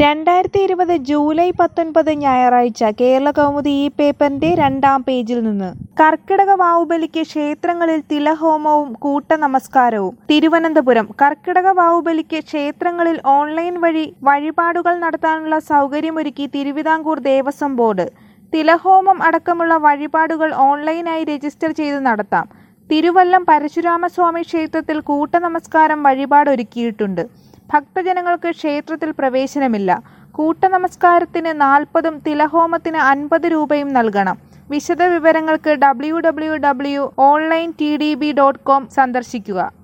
രണ്ടായിരത്തി ഇരുപത് ജൂലൈ പത്തൊൻപത് ഞായറാഴ്ച കേരള കൗമുദി ഈ പേപ്പറിന്റെ രണ്ടാം പേജിൽ നിന്ന് കർക്കിടക വാവുബലിക്ക് ക്ഷേത്രങ്ങളിൽ തിലഹോമവും കൂട്ടനമസ്കാരവും തിരുവനന്തപുരം കർക്കിടക വാവുബലിക്ക് ക്ഷേത്രങ്ങളിൽ ഓൺലൈൻ വഴി വഴിപാടുകൾ നടത്താനുള്ള സൗകര്യമൊരുക്കി തിരുവിതാംകൂർ ദേവസ്വം ബോർഡ് തിലഹോമം അടക്കമുള്ള വഴിപാടുകൾ ഓൺലൈനായി രജിസ്റ്റർ ചെയ്ത് നടത്താം തിരുവല്ലം പരശുരാമസ്വാമി ക്ഷേത്രത്തിൽ കൂട്ടനമസ്കാരം വഴിപാടൊരുക്കിയിട്ടുണ്ട് ഭക്തജനങ്ങൾക്ക് ക്ഷേത്രത്തിൽ പ്രവേശനമില്ല കൂട്ടനമസ്കാരത്തിന് നാൽപ്പതും തിലഹോമത്തിന് അൻപത് രൂപയും നൽകണം വിശദവിവരങ്ങൾക്ക് W W W online T D B dot com സന്ദർശിക്കുക